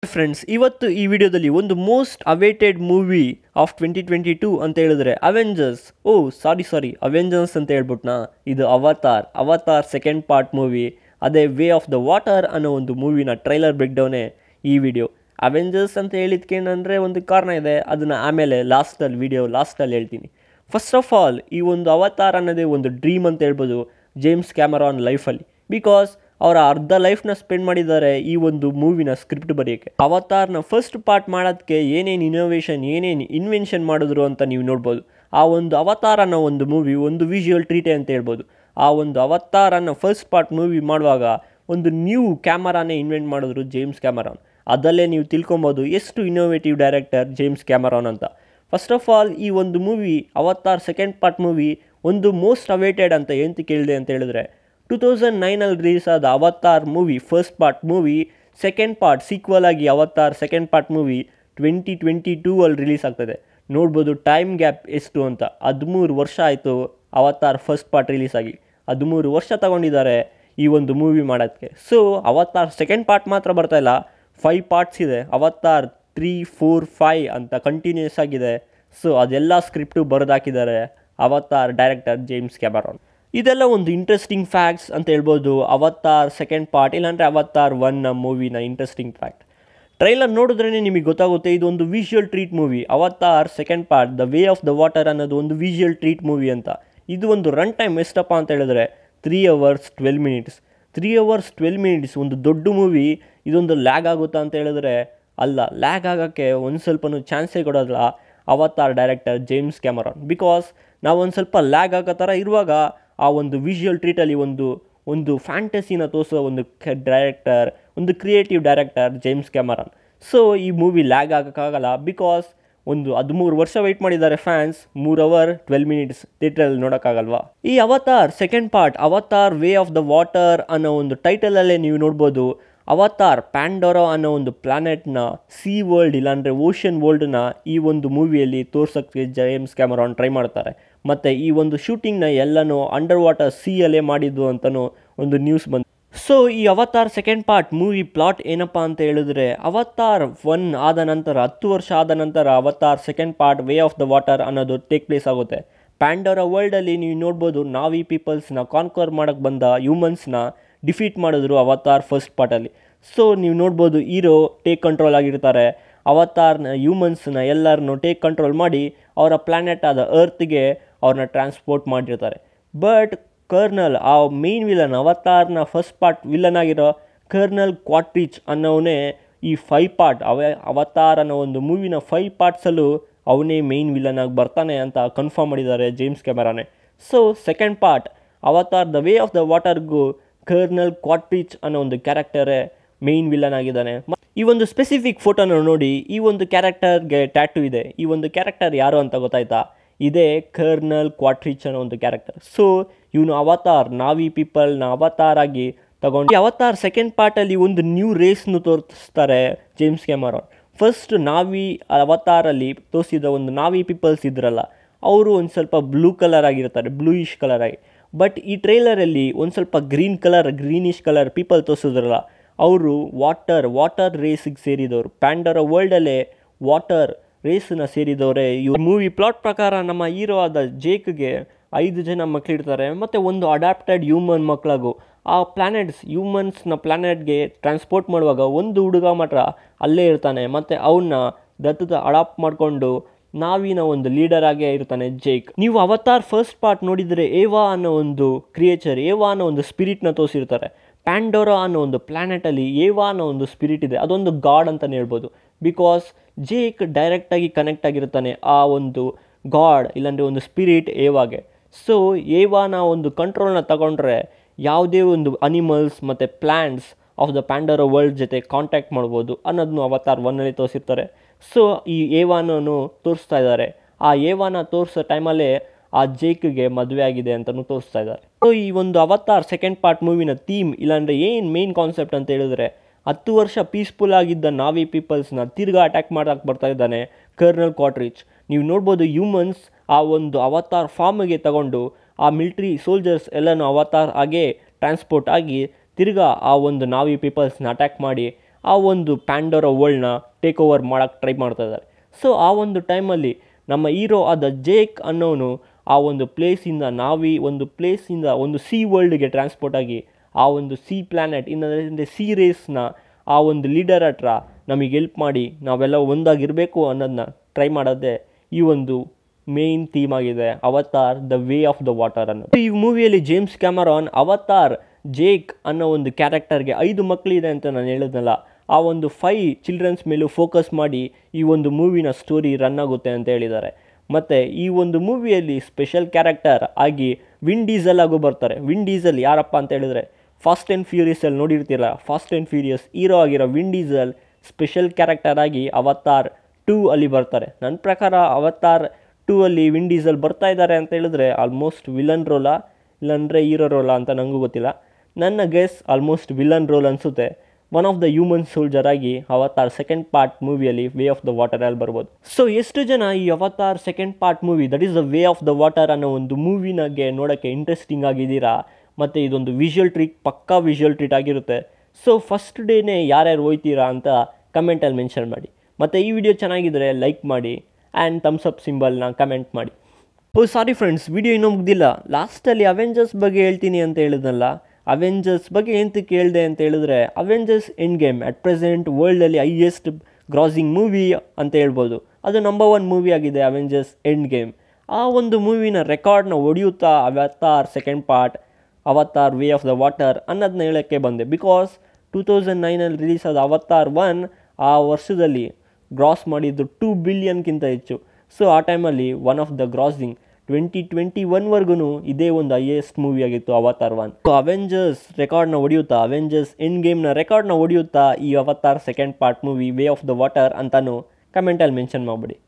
friends ಇವತ್ತು ಈ ವಿಡಿಯೋದಲ್ಲಿ ಒಂದು most awaited movie of twenty twenty two ಅಂತ ಹೇಳಿದ್ರೆ ಅವೆಂಜರ್ಸ್ ಓ ಸಾರಿ ಸಾರಿ ಅವೆಂಜರ್ಸ್ ಅಂತ ಹೇಳ್ಬಿಟ್ನಾ ಇದು Avatar Avatar second part movie ಅದೇ ವೇ ಆಫ್ ದ ವಾಟರ್ ಅನ್ನೋ ಒಂದು ಮೂವಿನ ಟ್ರೈಲರ್ ಬ್ರೇಕ್ಡೌನೇ ಈ ವಿಡಿಯೋ ಅವೆಂಜರ್ಸ್ ಅಂತ ಹೇಳಿದ್ಕೇನಂದರೆ ಒಂದು ಕಾರಣ ಇದೆ ಅದನ್ನು ಆಮೇಲೆ ಲಾಸ್ಟಲ್ಲಿ ವಿಡಿಯೋ ಲಾಸ್ಟಲ್ಲಿ ಹೇಳ್ತೀನಿ ಫಸ್ಟ್ ಆಫ್ ಆಲ್ ಈ ಒಂದು ಅವತಾರ್ ಅನ್ನೋದೇ ಒಂದು ಡ್ರೀಮ್ ಅಂತ ಹೇಳ್ಬೋದು ಜೇಮ್ಸ್ ಕ್ಯಾಮರಾನ್ ಲೈಫಲ್ಲಿ ಬಿಕಾಸ್ ಅವರ ಅರ್ಧ ಲೈಫ್ನ ಸ್ಪೆಂಡ್ ಮಾಡಿದ್ದಾರೆ ಈ ಒಂದು ಮೂವಿನ ಸ್ಕ್ರಿಪ್ಟ್ ಬರೆಯೋಕ್ಕೆ ಅವತಾರ್ನ ಫಸ್ಟ್ ಪಾರ್ಟ್ ಮಾಡೋದಕ್ಕೆ ಏನೇನು ಇನೋವೇಷನ್ ಏನೇನು ಇನ್ವೆನ್ಷನ್ ಮಾಡಿದ್ರು ಅಂತ ನೀವು ನೋಡ್ಬೋದು ಆ ಒಂದು ಅವತಾರ್ ಅನ್ನೋ ಒಂದು ಮೂವಿ ಒಂದು ವಿಜುವಲ್ ಟ್ರೀಟೇ ಅಂತ ಹೇಳ್ಬೋದು ಆ ಒಂದು ಅವತಾರ್ ಅನ್ನೋ ಫಸ್ಟ್ ಪಾರ್ಟ್ ಮೂವಿ ಮಾಡುವಾಗ ಒಂದು ನ್ಯೂ ಕ್ಯಾಮರಾನೇ ಇನ್ವೆಂಟ್ ಮಾಡಿದ್ರು ಜೇಮ್ಸ್ ಕ್ಯಾಮರಾನ್ ಅದಲ್ಲೇ ನೀವು ತಿಳ್ಕೊಬೋದು ಎಷ್ಟು ಇನೋವೇಟಿವ್ ಡೈರೆಕ್ಟರ್ ಜೇಮ್ಸ್ ಕ್ಯಾಮರಾನ್ ಅಂತ ಫಸ್ಟ್ ಆಫ್ ಆಲ್ ಈ ಒಂದು movie Avatar second part movie ಒಂದು ಮೋಸ್ಟ್ ಅವೇಟೆಡ್ ಅಂತ ಏನಂತ ಕೇಳಿದೆ ಅಂತ ಹೇಳಿದ್ರೆ ಟು ತೌಸಂಡ್ ನೈನಲ್ಲಿ ರಿಲೀಸ್ ಆದ Avatar movie first part movie second part sequel ಆಗಿ Avatar second part movie twenty twenty two ಅಲ್ಲಿ ರಿಲೀಸ್ ಆಗ್ತದೆ ನೋಡ್ಬೋದು ಟೈಮ್ ಗ್ಯಾಪ್ ಎಷ್ಟು ಅಂತ ಹದಿಮೂರು ವರ್ಷ ಆಯಿತು ಅವತಾರ್ ಫಸ್ಟ್ ಪಾರ್ಟ್ ರಿಲೀಸ್ ಆಗಿ ಹದಿಮೂರು ವರ್ಷ ತಗೊಂಡಿದ್ದಾರೆ ಈ ಒಂದು ಮೂವಿ ಮಾಡೋದಕ್ಕೆ ಸೊ ಅವತಾರ್ ಸೆಕೆಂಡ್ ಪಾರ್ಟ್ ಮಾತ್ರ ಬರ್ತಾ ಇಲ್ಲ ಫೈವ್ ಪಾರ್ಟ್ಸ್ ಇದೆ ಅವತಾರ್ ತ್ರೀ ಫೋರ್ ಫೈ ಅಂತ ಕಂಟಿನ್ಯೂಸ್ ಆಗಿದೆ ಸೊ ಅದೆಲ್ಲ ಸ್ಕ್ರಿಪ್ಟು ಬರೆದಾಕಿದ್ದಾರೆ ಅವತಾರ್ ಡೈರೆಕ್ಟರ್ ಜೇಮ್ಸ್ ಕ್ಯಾಮರಾನ್ ಇದೆಲ್ಲ ಒಂದು ಇಂಟ್ರೆಸ್ಟಿಂಗ್ ಫ್ಯಾಕ್ಟ್ಸ್ ಅಂತ ಹೇಳ್ಬೋದು ಅವತಾರ್ ಸೆಕೆಂಡ್ ಪಾರ್ಟ್ ಇಲ್ಲಾಂದರೆ ಅವತಾರ್ ಒನ್ ಮೂವಿನ ಇಂಟ್ರೆಸ್ಟಿಂಗ್ ಫ್ಯಾಕ್ಟ್ ಟ್ರೈಲರ್ ನೋಡಿದ್ರೇ ನಿಮಗೆ ಗೊತ್ತಾಗುತ್ತೆ ಇದು ಒಂದು visual treat movie Avatar second part the way of the water ಅನ್ನೋದು ಒಂದು ವಿಜುವಲ್ ಟ್ರೀಟ್ ಮೂವಿ ಅಂತ ಇದು ಒಂದು ರನ್ ಟೈಮ್ ಎಷ್ಟಪ್ಪ ಅಂತ ಹೇಳಿದ್ರೆ three hours twelve minutes three hours twelve minutes ಒಂದು ದೊಡ್ಡ ಮೂವಿ ಇದೊಂದು ಲ್ಯಾಗ್ ಆಗುತ್ತಾ ಅಂತ ಹೇಳಿದ್ರೆ ಅಲ್ಲ ಲ್ಯಾಗ್ ಆಗೋಕ್ಕೆ ಒಂದು ಸ್ವಲ್ಪನೂ ಚಾನ್ಸೇ ಕೊಡೋದಿಲ್ಲ Avatar director James Cameron because ನಾವು ಒಂದು ಸ್ವಲ್ಪ ಲ್ಯಾಗ್ ಆಗೋ ಥರ ಇರುವಾಗ ಆ ಒಂದು ವಿಜುವಲ್ ಟ್ರೀಟಲ್ಲಿ ಒಂದು ಒಂದು ಫ್ಯಾಂಟಸಿನ ತೋರಿಸೋ ಒಂದು ಡೈರೆಕ್ಟರ್ ಒಂದು creative director James Cameron so ಈ ಮೂವಿ ಲ್ಯಾಗ್ ಆಗೋಕ್ಕಾಗಲ್ಲ ಬಿಕಾಸ್ ಒಂದು ಹದಿಮೂರು ವರ್ಷ ವೆಯ್ಟ್ ಮಾಡಿದ್ದಾರೆ ಫ್ಯಾನ್ಸ್ ಮೂರು ಅವರ್ ಟ್ವೆಲ್ ಮಿನಿಟ್ಸ್ ಥಿಯೇಟ್ರಲ್ಲಿ ನೋಡೋಕ್ಕಾಗಲ್ವಾ ಈ Avatar second part Avatar way of the water ಅನ್ನೋ ಒಂದು ಟೈಟಲಲ್ಲೇ ನೀವು ನೋಡ್ಬೋದು ಅವತಾರ್ ಪ್ಯಾಂಡೋರೋ ಅನ್ನೋ ಒಂದು ಪ್ಲಾನೆಟ್ನ ಸಿ ವರ್ಲ್ಡ್ ಇಲ್ಲಾಂದರೆ ಓಷನ್ ವರ್ಲ್ಡ್ನ ಈ ಒಂದು ಮೂವಿಯಲ್ಲಿ ತೋರ್ಸೋಕ್ಕೆ ಜೇಮ್ಸ್ ಕ್ಯಾಮರಾನ್ ಟ್ರೈ ಮಾಡ್ತಾರೆ ಮತ್ತು ಈ ಒಂದು ಶೂಟಿಂಗ್ನ ಎಲ್ಲನೂ ಅಂಡರ್ ವಾಟರ್ ಸಿಯಲ್ಲೇ ಮಾಡಿದ್ದು ಅಂತಲೂ ಒಂದು ನ್ಯೂಸ್ ಬಂದು ಸೊ ಈ Avatar second part movie plot ಏನಪ್ಪ ಅಂತ ಹೇಳಿದ್ರೆ ಅವತಾರ್ ಒನ್ ಆದ ನಂತರ ಹತ್ತು ವರ್ಷ ಆದ ನಂತರ Avatar second part way of the water ಅನ್ನೋದು ಟೇಕ್ ಪ್ಲೇಸ್ ಆಗುತ್ತೆ ಪ್ಯಾಂಡೋರ ವರ್ಲ್ಡಲ್ಲಿ ನೀವು ನೋಡ್ಬೋದು ನಾವಿ ಪೀಪಲ್ಸ್ನ ಕಾನ್ಕರ್ ಮಾಡೋಕ್ಕೆ ಬಂದ ಹ್ಯೂಮನ್ಸ್ನ ಡಿಫೀಟ್ ಮಾಡಿದ್ರು ಅವತಾರ್ ಫಸ್ಟ್ ಪಾರ್ಟಲ್ಲಿ ಸೊ ನೀವು ನೋಡ್ಬೋದು ಹೀರೋ ಟೇಕ್ ಕಂಟ್ರೋಲ್ ಆಗಿರ್ತಾರೆ ಅವತಾರ್ನ ಹ್ಯೂಮನ್ಸ್ನ ಎಲ್ಲರನ್ನು ಟೇಕ್ ಕಂಟ್ರೋಲ್ ಮಾಡಿ ಅವರ ಪ್ಲ್ಯಾನೆಟ್ ಆದ ಅರ್ತ್ಗೆ ಅವ್ರನ್ನ ಟ್ರಾನ್ಸ್ಪೋರ್ಟ್ ಮಾಡಿರ್ತಾರೆ ಬಟ್ ಕರ್ನಲ್ ಆ ಮೇನ್ ವಿಲನ್ ಅವತಾರ್ನ ಫಸ್ಟ್ ಪಾರ್ಟ್ ವಿಲನ್ ಆಗಿರೋ ಕರ್ನಲ್ ಕ್ವಾಟ್ರಿಚ್ ಅನ್ನೋವನೇ ಈ ಫೈ ಪಾರ್ಟ್ ಅವ ಅವತಾರ್ ಅನ್ನೋ ಒಂದು ಮೂವಿನ ಫೈ ಪಾರ್ಟ್ಸಲ್ಲೂ ಅವನೇ ಮೇನ್ ವಿಲನ್ ಆಗಿ ಬರ್ತಾನೆ ಅಂತ ಕನ್ಫರ್ಮ್ ಮಾಡಿದ್ದಾರೆ ಜೇಮ್ಸ್ ಕ್ಯಾಮರಾನೇ so second part Avatar the way of the ವಾಟರ್ಗೂ ಕರ್ನಲ್ ಕ್ವಾಟ್ರಿಚ್ ಅನ್ನೋ ಒಂದು ಕ್ಯಾರೆಕ್ಟರೇ ಮೇನ್ ವಿಲನ್ ಆಗಿದ್ದಾನೆ ಈ ಒಂದು ಸ್ಪೆಸಿಫಿಕ್ ಫೋಟೋನ ನೋಡಿ ಈ ಒಂದು ಕ್ಯಾರೆಕ್ಟರ್ಗೆ ಟ್ಯಾಟು ಇದೆ ಈ ಒಂದು ಕ್ಯಾರೆಕ್ಟರ್ ಯಾರು ಅಂತ ಗೊತ್ತಾಯ್ತಾ ಇದೇ ಕರ್ನಲ್ ಕ್ವಾಟ್ರಿಚ್ ಅನ್ನೋ ಒಂದು ಕ್ಯಾರೆಕ್ಟರ್ ಸೊ ಇವನು ಅವತಾರ್ ನಾವಿ ಪೀಪಲ್ನ ಅವತಾರ್ ಆಗಿ ತಗೊಂಡು ಈ ಅವತಾರ್ ಸೆಕೆಂಡ್ ಪಾರ್ಟಲ್ಲಿ ಒಂದು ನ್ಯೂ ರೇಸ್ನು ತೋರಿಸ್ತಾರೆ ಜೇಮ್ಸ್ ಕ್ಯಾಮರಾನ್ ಫಸ್ಟ್ ನಾವಿ ಅವತಾರಲ್ಲಿ ತೋರಿಸಿದ ಒಂದು ನಾವಿ ಪೀಪಲ್ಸ್ ಇದ್ರಲ್ಲ ಅವರು ಒಂದು ಸ್ವಲ್ಪ ಬ್ಲೂ ಕಲರ್ ಆಗಿರ್ತಾರೆ ಬ್ಲೂಯಿಶ್ ಕಲರ್ ಆಗಿ ಬಟ್ ಈ ಟ್ರೈಲರಲ್ಲಿ ಒಂದು ಸ್ವಲ್ಪ green colour greenish colour people ತೋರಿಸಿದ್ರಲ್ಲ ಅವರು ವಾಟರ್ ವಾಟರ್ ರೇಸಿಗೆ ಸೇರಿದವರು ಪ್ಯಾಂಡರ ವರ್ಲ್ಡಲ್ಲೇ ವಾಟರ್ ರೇಸನ್ನ ಸೇರಿದವರೇ ಈ ಮೂವಿ ಪ್ಲಾಟ್ ಪ್ರಕಾರ ನಮ್ಮ ಹೀರೋ ಆದ ಜೇಕ್ಗೆ ಐದು ಜನ ಮಕ್ಕಳಿರ್ತಾರೆ ಮತ್ತು ಒಂದು ಅಡಾಪ್ಟೆಡ್ ಹ್ಯೂಮನ್ ಮಕ್ಕಳಾಗು ಆ ಪ್ಲ್ಯಾನೆಟ್ಸ್ ಹ್ಯೂಮನ್ಸ್ನ ಪ್ಲ್ಯಾನೆಟ್ಗೆ ಟ್ರಾನ್ಸ್ಪೋರ್ಟ್ ಮಾಡುವಾಗ ಒಂದು ಹುಡುಗ ಮಾತ್ರ ಅಲ್ಲೇ ಇರ್ತಾನೆ ಮತ್ತು ಅವನ್ನ ದತ್ತದ ಅಡಾಪ್ಟ್ ಮಾಡಿಕೊಂಡು ನಾವಿನ ಒಂದು ಲೀಡರ್ ಆಗೇ ಇರ್ತಾನೆ ಜೇಕ್ ನೀವು ಅವತಾರ್ ಫಸ್ಟ್ ಪಾರ್ಟ್ ನೋಡಿದರೆ ಏವಾ ಅನ್ನೋ ಒಂದು ಕ್ರಿಯೇಚರ್ ಏವಾ ಅನ್ನೋ ಒಂದು ಸ್ಪಿರಿಟ್ನ ತೋರಿಸಿರ್ತಾರೆ ಪ್ಯಾಂಡೋರಾ ಅನ್ನೋ ಒಂದು ಪ್ಲ್ಯಾನೆಟಲ್ಲಿ ಏವಾ ಅನ್ನೋ ಒಂದು ಸ್ಪಿರಿಟ್ ಇದೆ ಅದೊಂದು ಗಾಡ್ ಅಂತಲೇ ಹೇಳ್ಬೋದು ಬಿಕಾಸ್ ಜೇಕ್ ಡೈರೆಕ್ಟಾಗಿ ಕನೆಕ್ಟ್ ಆಗಿರ್ತಾನೆ ಆ ಒಂದು ಗಾಡ್ ಇಲ್ಲಾಂದರೆ ಒಂದು ಸ್ಪಿರಿಟ್ ಏವಾಗೆ ಸೊ ಏವಾನ ಒಂದು ಕಂಟ್ರೋಲ್ನ ತಗೊಂಡ್ರೆ ಯಾವುದೇ ಒಂದು ಅನಿಮಲ್ಸ್ ಮತ್ತು plants of the Pandora world ಜೊತೆ ಕಾಂಟ್ಯಾಕ್ಟ್ ಮಾಡ್ಬೋದು ಅನ್ನೋದನ್ನು ಅವತಾರ್ ಒನ್ನಲ್ಲಿ ತೋರಿಸಿರ್ತಾರೆ ಸೊ ಈ ಏವಾನೂ ತೋರಿಸ್ತಾ ಇದ್ದಾರೆ ಆ ಏವಾನ ತೋರಿಸೋ ಟೈಮಲ್ಲೇ ಆ ಜೇಕ್ಗೆ ಮದುವೆ ಆಗಿದೆ ಅಂತಲೂ ತೋರಿಸ್ತಾ ಇದ್ದಾರೆ ಸೊ ಈ ಒಂದು ಅವತಾರ್ ಸೆಕೆಂಡ್ ಪಾರ್ಟ್ ಮೂವಿನ ಥೀಮ್ ಇಲ್ಲಾಂದರೆ ಏನು ಮೇನ್ ಕಾನ್ಸೆಪ್ಟ್ ಅಂತ ಹೇಳಿದ್ರೆ ಹತ್ತು ವರ್ಷ ಪೀಸ್ಫುಲ್ ಆಗಿದ್ದ ನಾವಿ ಪೀಪಲ್ಸ್ನ ತಿರ್ಗಾ ಅಟ್ಯಾಕ್ ಮಾಡೋಕ್ಕೆ ಬರ್ತಾ ಇದ್ದಾನೆ ಕರ್ನಲ್ ಕ್ವಾಟ್ರಿಚ್ ನೀವು ನೋಡ್ಬೋದು ಹ್ಯೂಮನ್ಸ್ ಆ ಒಂದು ಅವತಾರ್ ಫಾರ್ಮ್ಗೆ ತಗೊಂಡು ಆ ಮಿಲ್ಟ್ರಿ ಸೋಲ್ಜರ್ಸ್ ಎಲ್ಲನೂ ಅವತಾರ್ ಆಗೇ ಟ್ರಾನ್ಸ್ಪೋರ್ಟ್ ಆಗಿ ತಿರ್ಗಾ ಆ ಒಂದು ನಾವಿ ಪೀಪಲ್ಸ್ನ ಅಟ್ಯಾಕ್ ಮಾಡಿ ಆ ಒಂದು ಪ್ಯಾಂಡೋರ ವರ್ಲ್ಡ್ನ ಟೇಕ್ ಓವರ್ ಮಾಡೋಕ್ಕೆ ಟ್ರೈ ಮಾಡ್ತಾ ಇದ್ದಾರೆ ಸೊ ಆ ಒಂದು ಟೈಮಲ್ಲಿ ನಮ್ಮ ಹೀರೋ ಆದ ಜೇಕ್ ಅನ್ನೋನು ಆ ಒಂದು ಪ್ಲೇಸಿಂದ ನಾವಿ ಒಂದು ಪ್ಲೇಸಿಂದ ಒಂದು ಸಿ ವರ್ಲ್ಡ್ಗೆ ಟ್ರಾನ್ಸ್ಪೋರ್ಟ್ ಆಗಿ ಆ ಒಂದು ಸಿ ಪ್ಲ್ಯಾನೆಟ್ ಇನ್ನೊಂದರೆ ಸಿ ರೇಸ್ನ ಆ ಒಂದು ಲೀಡರ್ ಹತ್ರ ನಮಗೆ ಹೆಲ್ಪ್ ಮಾಡಿ ನಾವೆಲ್ಲ ಒಂದಾಗಿರಬೇಕು ಅನ್ನೋದನ್ನ ಟ್ರೈ ಮಾಡೋದೇ ಈ ಒಂದು ಮೇನ್ ಥೀಮ್ ಆಗಿದೆ Avatar the way of the water ಅನ್ನೋದು ಈ ಮೂವಿಯಲ್ಲಿ ಜೇಮ್ಸ್ ಕ್ಯಾಮರಾನ್ ಅವತಾರ್ ಜೇಕ್ ಅನ್ನೋ ಒಂದು ಕ್ಯಾರೆಕ್ಟರ್ಗೆ ಐದು ಮಕ್ಕಳಿದೆ ಅಂತ ನಾನು ಹೇಳಿದ್ನಲ್ಲ ಆ ಒಂದು ಫೈ ಚಿಲ್ಡ್ರನ್ಸ್ ಮೇಲೂ ಫೋಕಸ್ ಮಾಡಿ ಈ ಒಂದು ಮೂವಿನ ಸ್ಟೋರಿ ರನ್ ಆಗುತ್ತೆ ಅಂತ ಹೇಳಿದ್ದಾರೆ ಮತ್ತು ಈ ಒಂದು ಮೂವಿಯಲ್ಲಿ ಸ್ಪೆಷಲ್ ಕ್ಯಾರೆಕ್ಟರ್ ಆಗಿ ವಿನ್ ಡೀಸಲ್ ಆಗು ಬರ್ತಾರೆ ವಿನ್ ಡೀಸಲ್ ಯಾರಪ್ಪ ಅಂತ ಹೇಳಿದ್ರೆ ಫಾಸ್ಟ್ ಆ್ಯಂಡ್ ಫ್ಯೂರಿಯಸಲ್ಲಿ ನೋಡಿರ್ತೀರ ಫಾಸ್ಟ್ ಆ್ಯಂಡ್ ಫ್ಯೂರಿಯಸ್ ಹೀರೋ ಆಗಿರೋ ವಿನ್ ಡೀಸಲ್ ಸ್ಪೆಷಲ್ ಕ್ಯಾರೆಕ್ಟರ್ ಆಗಿ ಅವತಾರ್ ಟೂ ಅಲ್ಲಿ ಬರ್ತಾರೆ ನನ್ನ ಪ್ರಕಾರ ಅವತಾರ್ ಟೂ ಅಲ್ಲಿ ವಿನ್ ಡೀಸಲ್ ಬರ್ತಾ ಇದ್ದಾರೆ ಅಂತ ಹೇಳಿದ್ರೆ ಆಲ್ಮೋಸ್ಟ್ ವಿಲನ್ ರೋಲಾ ಇಲ್ಲಾಂದರೆ ಹೀರೋ ರೋಲಾ ಅಂತ ನನಗೂ ಗೊತ್ತಿಲ್ಲ ನನ್ನ ಗೆಸ್ ಆಲ್ಮೋಸ್ಟ್ ವಿಲನ್ ರೋಲ್ ಅನಿಸುತ್ತೆ one of the human soldier ಆಗಿ ಅವತಾರ್ ಸೆಕೆಂಡ್ ಪಾರ್ಟ್ ಮೂವಿಯಲ್ಲಿ ವೇ ಆಫ್ ದ ವಾಟರ್ ಅಲ್ಲಿ ಬರ್ಬೋದು ಸೊ ಎಷ್ಟು ಜನ ಈ Avatar second part movie that is the way of the water ಅನ್ನೋ ಒಂದು ಮೂವಿನಾಗೆ ನೋಡೋಕ್ಕೆ ಇಂಟ್ರೆಸ್ಟಿಂಗ್ ಆಗಿದ್ದೀರಾ ಮತ್ತು ಇದೊಂದು ವಿಜುವಲ್ ಟ್ರೀಟ್ ಪಕ್ಕಾ ವಿಜುವಲ್ ಟ್ರೀಟ್ ಆಗಿರುತ್ತೆ ಸೊ ಫಸ್ಟ್ ಡೇನೇ ಯಾರ್ಯಾರು ಹೋಯ್ತೀರಾ ಅಂತ ಕಮೆಂಟಲ್ಲಿ ಮೆನ್ಷನ್ ಮಾಡಿ ಮತ್ತು ಈ ವಿಡಿಯೋ ಚೆನ್ನಾಗಿದ್ದರೆ ಲೈಕ್ ಮಾಡಿ ಆ್ಯಂಡ್ ಥಮ್ಸ್ ಅಪ್ ಸಿಂಬಲ್ನ ಕಮೆಂಟ್ ಮಾಡಿ ಓ ಸಾರಿ ಫ್ರೆಂಡ್ಸ್ ವಿಡಿಯೋ ಇನ್ನೂ ಮುಗ್ದಿಲ್ಲ ಲಾಸ್ಟಲ್ಲಿ ಅವೆಂಜರ್ಸ್ ಬಗ್ಗೆ ಹೇಳ್ತೀನಿ ಅಂತ ಹೇಳಿದ್ನಲ್ಲ ಅವೆಂಜರ್ಸ್ ಬಗ್ಗೆ ಎಂತಕ್ಕೆ ಕೇಳಿದೆ ಅಂತ ಹೇಳಿದ್ರೆ Avengers end game at present ವರ್ಲ್ಡಲ್ಲಿ ಹೈಯೆಸ್ಟ್ ಗ್ರಾಸಿಂಗ್ ಮೂವಿ ಅಂತ ಹೇಳ್ಬೋದು ಅದು ನಂಬರ್ ಒನ್ ಮೂವಿ ಆಗಿದೆ ಅವೆಂಜರ್ಸ್ ಎಂಡ್ ಗೇಮ್ ಆ ಒಂದು ಮೂವಿನ ರೆಕಾರ್ಡ್ನ ಒಡೆಯುತ್ತಾ Avatar second part Avatar way of the water ಅನ್ನೋದನ್ನ ಹೇಳೋಕ್ಕೆ ಬಂದೆ ಬಿಕಾಸ್ ಟೂ ತೌಸಂಡ್ ನೈನಲ್ಲಿ ರಿಲೀಸ್ ಆದ ಅವತಾರ್ ಒನ್ ಆ ವರ್ಷದಲ್ಲಿ ಗ್ರಾಸ್ ಮಾಡಿದ್ದು ಟೂ ಬಿಲಿಯನ್ಗಿಂತ ಹೆಚ್ಚು ಸೊ ಆ ಟೈಮಲ್ಲಿ one of the grossing twenty twenty ಒನ್ವರೆಗೂ ಇದೇ ಒಂದು ಹೈಯೆಸ್ಟ್ ಮೂವಿ ಆಗಿತ್ತು ಅವತಾರ್ ಒನ್ ಸೊ ಅವೆಂಜರ್ಸ್ ರೆಕಾರ್ಡ್ನ ಹೊಡೆಯುತ್ತಾ ಅವೆಂಜರ್ಸ್ ಎಂಡ್ ಗೇಮ್ನ ರೆಕಾರ್ಡ್ನ ಹೊಡೆಯುತ್ತಾ ಈ Avatar second part movie way of the water ಅಂತಾನು ಕಮೆಂಟಲ್ಲಿ ಮೆನ್ಷನ್ ಮಾಡಿಬಿಡಿ